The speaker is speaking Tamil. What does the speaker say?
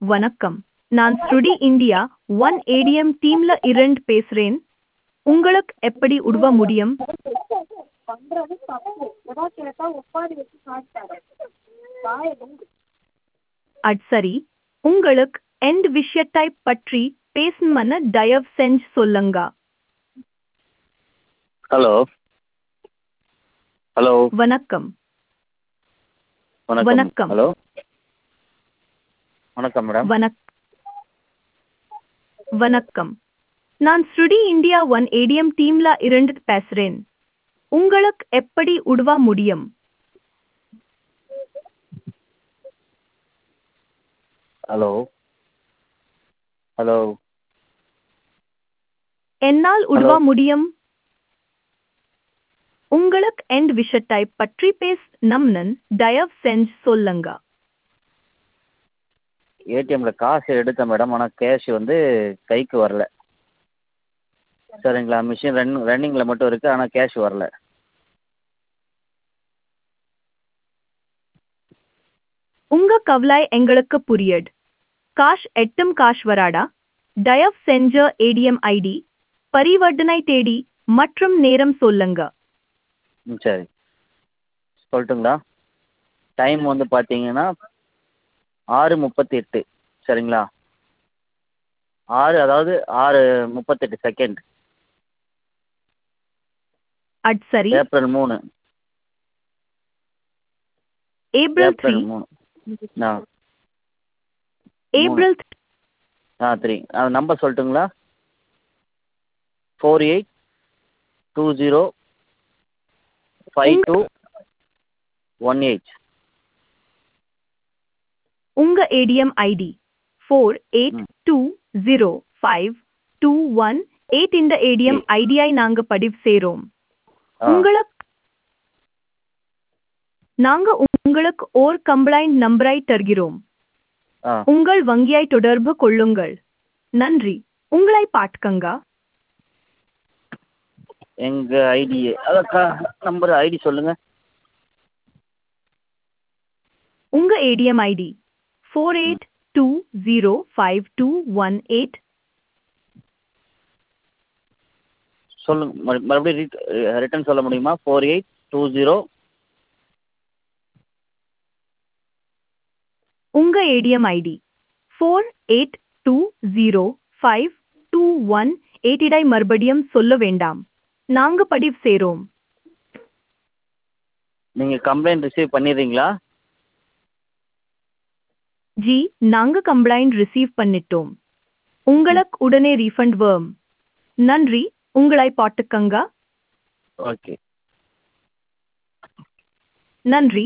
வணக்கம் நான் ஸ்ருடி இந்தியா ஒன் ஏடிஎம் டீம்ல இருந்து பேசுறேன் உங்களுக்கு எப்படி உதவ முடியும் பண்றது தப்பு ஏதாவது கேட்டா ஒப்பாரி வச்சு காட்டாரு வாயை மூடு. அது சரி உங்களுக்கு எந்த விஷயத்தை பற்றி பேசணும்னு தயவு செஞ்சு சொல்லுங்க ஹலோ ஹலோ வணக்கம் வணக்கம் வணக்கம். ஹலோ வணக்கம் மேடம் வணக் வணக்கம் நான் ஸ்ருடி இந்தியா ஒன் ஏடிஎம் டீம்ல இருந்து பேசுறேன் உங்களுக்கு எப்படி உதவ முடியும் ஹலோ ஹலோ என்னால் உதவ Hello. முடியும் உங்களுக்கு எந்த விஷயத்தை பற்றி பேச நம்னன் தயவு செஞ்சு சொல்லுங்க ஏடிஎம்ல காசு எடுத்தேன் மேடம் ஆனால் கேஷ் வந்து கைக்கு வரல சரிங்களா மிஷின் ரன் ரன்னிங்கில் மட்டும் இருக்குது ஆனால் கேஷ் வரல உங்க கவலை எங்களுக்கு புரியுது காஷ் எட்டும் காஷ் வராடா தயவு செஞ்ச ஏடிஎம் ஐடி பரிவர்த்தனை தேடி மற்றும் நேரம் சொல்லுங்க ம் சரி சொல்லட்டுங்களா டைம் வந்து பார்த்தீங்கன்னா ஆறு முப்பத்தி எட்டு சரிங்களா ஆறு அதாவது ஆறு முப்பத்தெட்டு செகண்ட் அது சரி ஏப்ரல் மூணு ஏப்ரல் த்ரீ ஏப்ரல் மூணு ஆ ஏப்ரல் ஆ த்ரீ அது நம்பர் சொல்லட்டுங்களா four eight two zero five two one eight உங்க ஏடிஎம் ஐடி ஃபோர் எயிட் ம். Two zero five two one eight இந்த ஏடிஎம் ஐடியை நாங்க பதிவு செய்றோம் ஆ உங்களுக்கு நாங்க உங்களுக்கு ஓர் கம்ப்ளைண்ட் நம்பரை தருகிறோம் ஆ உங்கள் வங்கியை தொடர்பு கொள்ளுங்கள் நன்றி உங்களை பார்த்துக்கங்க எங்கள் ஐடி அதாக்கா நம்பர் ஐடி சொல்லுங்கள் உங்க ATM ID four eight two zero five two one eight சொல்லுங்க மறு மறுபடியும் ரிட்டர்ன் சொல்ல முடியுமா ஃபோர் எயிட் டூ ஜீரோ உங்க ATM ID four eight two zero five two one eight இடை மறுபடியும் சொல்ல வேண்டாம் நாங்க பதிவு செய்றோம் நீங்கள் கம்ப்ளைண்ட் ரிசீவ் பண்ணிடுறீங்களா ஜி நாங்க கம்ப்ளைண்ட் ரிசீவ் பண்ணிட்டோம் உங்களுக்கு உடனே ரீஃபண்ட் வரும் நன்றி உங்களை பாட்டுக்கங்க ஓகே நன்றி